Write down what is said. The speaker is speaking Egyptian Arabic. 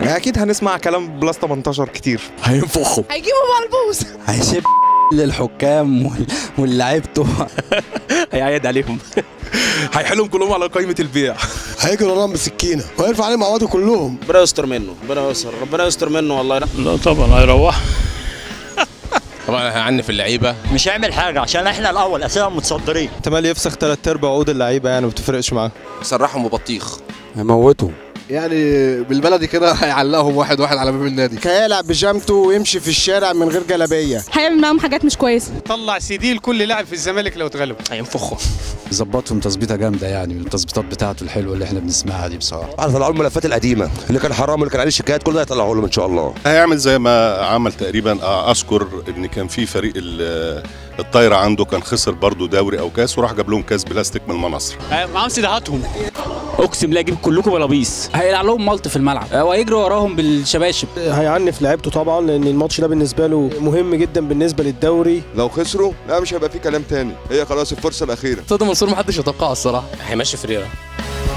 اكيد هنسمع كلام بلس 18 كتير هينفخوا هيجيبوا ملبوس هيسيب للحكام وال- واللعيبته هيعيد عليهم هيحلهم كلهم على قائمه البيع هيجري وراهم بالسكينه ويرفع عليهم عواده كلهم ربنا يستر منه ربنا يستر ربنا يستر منه والله لا طبعا هيروح طبعا هيعنف اللعيبه مش هيعمل حاجه عشان احنا الاول اساسا متصدرين احتمال يفسخ ثلاث ارباع عقود اللعيبه يعني ما بتفرقش معاه سرحهم ببطيخ هيموتوا يعني بالبلدي كده هيعلقهم واحد واحد على باب النادي هيقلع بيجامته ويمشي في الشارع من غير جلابيه هيعمل معاهم حاجات مش كويسه طلع سي دي لكل لاعب في الزمالك لو اتغلب هينفخوا ظبطهم تظبيطه جامده يعني من التظبيطات بتاعته الحلوه اللي احنا بنسمعها دي بصراحه هيطلعوا الملفات القديمه اللي كان حرام واللي كان عليه شكايات كل ده هيطلعوا لهم ان شاء الله هيعمل زي ما عمل تقريبا آه، اذكر ان كان في فريق ال- الطايره عنده كان خسر برضه دوري او كاس وراح جاب لهم كاس بلاستيك من المناصر معاهم سلاحاتهم اقسم لا اجيب كلكم بلابيس هيلعب لهم ملط في الملعب وهيجري وراهم بالشباشب هيعنف لعيبته طبعا لان الماتش ده بالنسبه له مهم جدا بالنسبه للدوري لو خسروا لا مش هيبقى في كلام تاني هي خلاص الفرصه الاخيره مرتضى منصور محدش يتوقعه الصراحه هيمشي فريرة